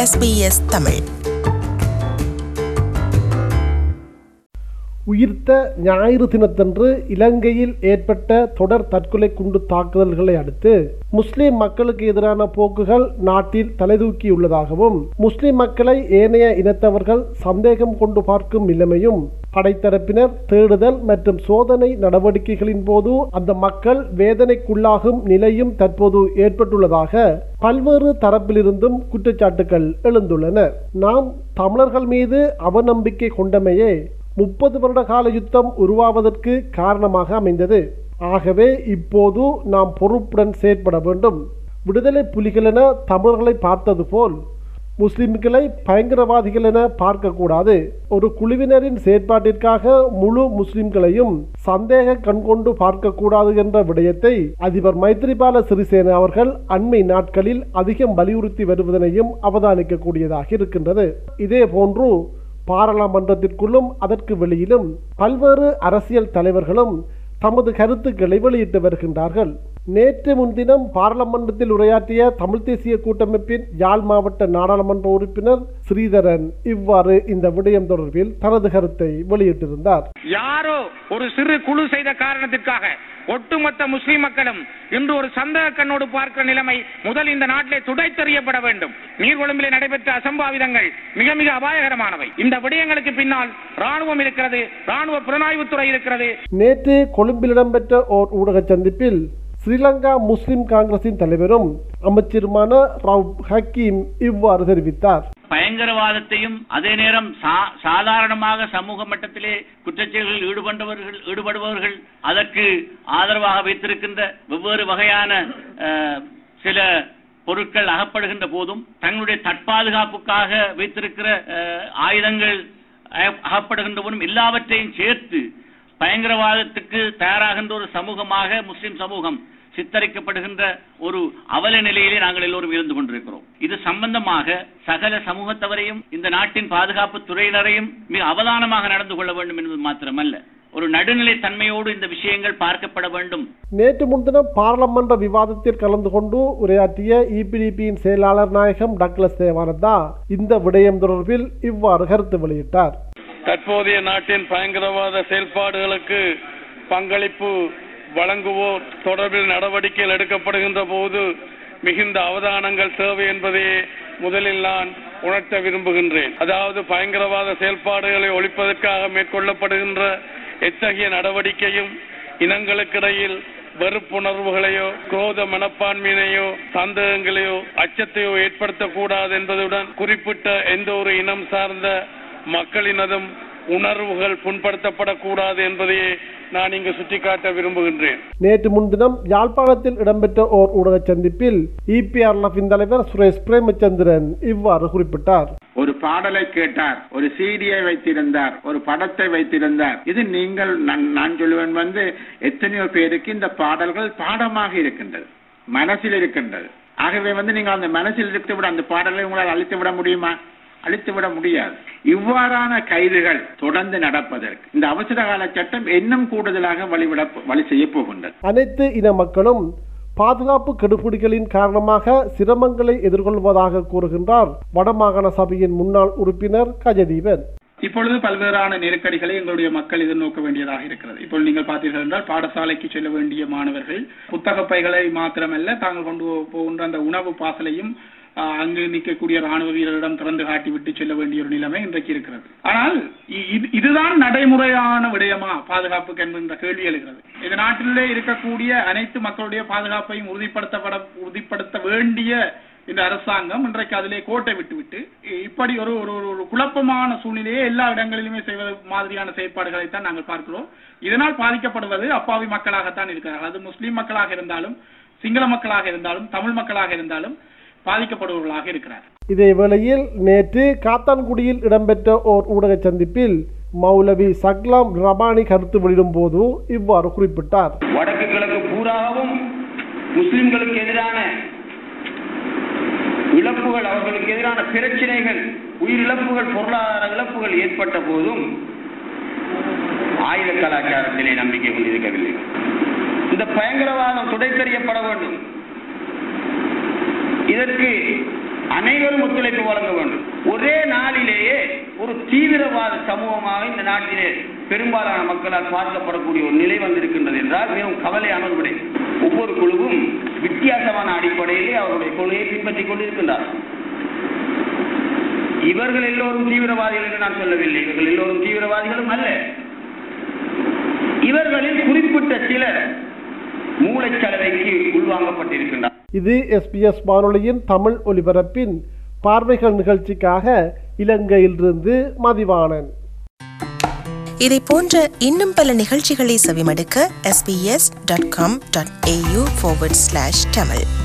SBS Tamil உயிர்த்த ஞாயிறு தினத்தன்று இலங்கையில் ஏற்பட்ட தொடர் தற்கொலை குண்டு தாக்குதல்களை அடுத்து முஸ்லிம் மக்களுக்கு எதிரான போக்குகள் நாட்டில் தலைதூக்கியுள்ளதாகவும் முஸ்லிம் மக்களை ஏனைய இனத்தவர்கள் சந்தேகம் கொண்டு பார்க்கும் நிலைமையும் படைத்தரப்பினர் தேடுதல் மற்றும் சோதனை நடவடிக்கைகளின் போது அந்த மக்கள் வேதனைக்குள்ளாகும் நிலையும் தற்போது ஏற்பட்டுள்ளதாக பல்வேறு தரப்பிலிருந்தும் குற்றச்சாட்டுகள் எழுந்துள்ளன நாம் தமிழர்கள் மீது அவநம்பிக்கை கொண்டமையே முப்பது வருட கால யுத்தம் உருவாவதற்கு காரணமாக அமைந்தது ஆகவே இப்போது நாம் பொறுப்புடன் செயற்பட வேண்டும் விடுதலை புலிகள் என தமிழர்களை பார்த்தது போல் முஸ்லிம்களை பயங்கரவாதிகள் என பார்க்கக்கூடாது ஒரு குழுவினரின் செயற்பாட்டிற்காக முழு முஸ்லிம்களையும் சந்தேக கண்கொண்டு பார்க்கக்கூடாது என்ற விடயத்தை அதிபர் மைத்ரிபால சிறிசேன அவர்கள் அண்மை நாட்களில் அதிகம் வலியுறுத்தி வருவதனையும் அவதானிக்கக்கூடியதாக இருக்கின்றது இதே போன்று பாராளுமன்றத்திற்குள்ளும் அதற்கு வெளியிலும் பல்வேறு அரசியல் தலைவர்களும் தமது கருத்துக்களை வெளியிட்டு வருகின்றார்கள் நேற்று முன்தினம் பாராளுமன்றத்தில் உரையாற்றிய தமிழ் தேசிய கூட்டமைப்பின் யாழ் மாவட்ட நாடாளுமன்ற உறுப்பினர் ஸ்ரீதரன் இவ்வாறு இந்த விடயம் தொடர்பில் தனது கருத்தை வெளியிட்டிருந்தார் யாரோ ஒரு சிறு குழு செய்த காரணத்திற்காக ஒட்டுமொத்த முஸ்லிம் மக்களும் இன்று ஒரு சந்தேக கண்ணோடு பார்க்கிற நிலைமை முதல் இந்த நாட்டிலே துடைத்தெறியப்பட வேண்டும் நீர்கொழும்பிலே நடைபெற்ற அசம்பாவிதங்கள் மிக மிக அபாயகரமானவை இந்த விடயங்களுக்கு பின்னால் ராணுவம் இருக்கிறது ராணுவ புலனாய்வுத்துறை இருக்கிறது நேற்று கொழும்பில் இடம்பெற்ற ஓர் ஊடக சந்திப்பில் ஸ்ரீலங்கா முஸ்லிம் காங்கிரசின் தலைவரும் அமைச்சருமான ரவுப் ஹக்கீம் இவ்வாறு தெரிவித்தார் பயங்கரவாதத்தையும் அதே நேரம் சா- சாதாரணமாக சமூக மட்டத்திலே குற்றச்செயல்களில் ஈடுபட்டவர்கள் ஈடுபடுபவர்கள் அதற்கு ஆதரவாக வைத்திருக்கின்ற வெவ்வேறு வகையான அஹ், சில பொருட்கள் அகப்படுகின்ற போதும் தங்களுடைய தற்பாதுகாப்புக்காக வைத்திருக்கிற அஹ், ஆயுதங்கள் அக- அகப்படுகின்ற போதும் எல்லாவற்றையும் சேர்த்து பயங்கரவாதத்துக்கு தயாராகின்ற ஒரு சமூகமாக முஸ்லிம் சமூகம் சித்தரிக்கப்படுகின்ற ஒரு அவல நிலையிலே நாங்கள் எல்லோரும் இருந்து கொண்டிருக்கிறோம் இது சம்பந்தமாக சகல சமூகத்தவரையும் இந்த நாட்டின் பாதுகாப்பு துறையினரையும் மிக அவதானமாக நடந்து கொள்ள வேண்டும் என்பது மாத்திரமல்ல ஒரு நடுநிலை தன்மையோடு இந்த விஷயங்கள் பார்க்கப்பட வேண்டும் நேற்று முன்தினம் பாராளுமன்ற விவாதத்தில் கலந்து கொண்டு உரையாற்றிய இபிடிபியின் செயலாளர் நாயகம் டக்ளஸ் தேவானந்தா இந்த விடயம் தொடர்பில் இவ்வாறு கருத்து வெளியிட்டார் தற்போதைய நாட்டின் பயங்கரவாத செயல்பாடுகளுக்கு பங்களிப்பு வழங்குவோர் தொடர்பில் நடவடிக்கைகள் எடுக்கப்படுகின்ற போது மிகுந்த அவதானங்கள் தேவை என்பதை முதலில் நான் உணர்த்த விரும்புகின்றேன் அதாவது பயங்கரவாத செயல்பாடுகளை ஒழிப்பதற்காக மேற்கொள்ளப்படுகின்ற எத்தகைய நடவடிக்கையும் இனங்களுக்கிடையில் வெறுப்புணர்வுகளையோ குரோத மனப்பான்மையினையோ சந்தேகங்களையோ அச்சத்தையோ ஏற்படுத்தக்கூடாது என்பதுடன் குறிப்பிட்ட எந்த ஒரு இனம் சார்ந்த மக்களினதும் உணர்வுகள் புண்படுத்தப்படக்கூடாது என்பதையே நான் இங்கு சுட்டிக்காட்ட விரும்புகின்றேன் நேற்று முன்தினம் யாழ்ப்பாணத்தில் இடம்பெற்ற ஓர் ஊடக சந்திப்பில் இபிஆர்எஃபின் தலைவர் சுரேஷ் பிரேமச்சந்திரன் இவ்வாறு குறிப்பிட்டார் ஒரு பாடலை கேட்டார் ஒரு சீடியை வைத்திருந்தார் ஒரு படத்தை வைத்திருந்தார் இது நீங்கள் நான் நான் சொல்லுவேன் வந்து எத்தனையோ பேருக்கு இந்த பாடல்கள் பாடமாக இருக்கின்றது மனசில் இருக்கின்றது ஆகவே வந்து நீங்கள் அந்த மனசில் இருந்து விட அந்த பாடலை உங்களால் அழித்து விட முடியுமா அழித்து விட முடியாது இவ்வாறான கைதுகள் தொடர்ந்து நடப்பதற்கு இந்த அவசர கால சட்டம் இன்னும் கூடுதலாக வழிவிட வழி செய்ய போகின்றது அனைத்து இன மக்களும் பாதுகாப்பு கெடுபிடிகளின் காரணமாக சிரமங்களை எதிர்கொள்வதாக கூறுகின்றார் வடமாகாண சபையின் முன்னாள் உறுப்பினர் கஜதீபன் இப்பொழுது பல்வேறான நெருக்கடிகளை எங்களுடைய மக்கள் எதிர்நோக்க வேண்டியதாக இருக்கிறது இப்பொழுது நீங்கள் பார்த்தீர்கள் என்றால் பாடசாலைக்கு செல்ல வேண்டிய மாணவர்கள் புத்தக பைகளை மாத்திரமல்ல தாங்கள் கொண்டு போகின்ற அந்த உணவு பாசலையும் ஆஹ், அங்கு நிற்கக்கூடிய ராணுவ வீரரிடம் திறந்து காட்டி விட்டு செல்ல வேண்டிய ஒரு நிலைமை இன்றைக்கு இருக்கிறது ஆனால் இ- இது- இதுதான் நடைமுறையான விடயமா பாதுகாப்புக்கு என்கின்ற கேள்வி எழுகிறது இந்த நாட்டிலே இருக்கக்கூடிய அனைத்து மக்களுடைய பாதுகாப்பையும் உறுதிப்படுத்தப்பட உறுதிப்படுத்த வேண்டிய இந்த அரசாங்கம் இன்றைக்கு அதிலே கோட்டை விட்டுவிட்டு இப்படி ஒரு ஒரு ஒரு- ஒரு குழப்பமான சூழ்நிலையை எல்லா இடங்களிலுமே செய்வது மாதிரியான செயற்பாடுகளைத்தான் நாங்கள் பார்க்கிறோம் இதனால் பாதிக்கப்படுவது அப்பாவி மக்களாகத்தான் இருக்கிறார்கள் அது முஸ்லிம் மக்களாக இருந்தாலும் சிங்கள மக்களாக இருந்தாலும் தமிழ் மக்களாக இருந்தாலும் பாதிக்கப்படுபவர்களாக இருக்கிறார் இதே வேளையில் நேற்று காத்தான்குடியில் இடம்பெற்ற ஓர் ஊடக சந்திப்பில் மௌலவி சக்லாம் ரபானி கருத்து வெளியிடும் போது இவ்வாறு குறிப்பிட்டார் வடக்கு கிழக்கு பூராகவும் முஸ்லிம்களுக்கு எதிரான இழப்புகள் அவர்களுக்கு எதிரான பிரச்சனைகள் உயிரிழப்புகள் பொருளாதார இழப்புகள் ஏற்பட்ட போதும் ஆயுத கலாச்சாரத்திலே நம்பிக்கை கொண்டிருக்கவில்லை இந்த பயங்கரவாதம் துடைத்தறியப்பட வேண்டும் இதற்கு அனைவரும் ஒத்துழைப்பு வழங்க வேண்டும் ஒரே நாளிலேயே ஒரு தீவிரவாத சமூகமாக இந்த நாட்டிலே பெரும்பாலான மக்களால் பார்க்கப்படக்கூடிய ஒரு நிலை வந்திருக்கின்றது என்றால் மிகவும் கவலையான ஒரு விடை ஒவ்வொரு குழுவும் வித்தியாசமான அடிப்படையிலே அவருடைய கொள்கையை பின்பற்றிக் கொண்டிருக்கின்றார் இவர்கள் எல்லோரும் தீவிரவாதிகள் என்று நான் சொல்லவில்லை இவர்கள் எல்லோரும் தீவிரவாதிகளும் அல்ல இவர்களில் குறிப்பிட்ட சிலர் மூளைச்சலவைக்கு உள்வாங்கப்பட்டிருக்கின்றார் இது எஸ்பிஎஸ் வானொலியின் தமிழ் ஒலிபரப்பின் பார்வைகள் நிகழ்ச்சிக்காக இலங்கையிலிருந்து மதிவாணன் இதை போன்ற இன்னும் பல நிகழ்ச்சிகளை செவிமடுக்க sbs.com.au forward slash tamil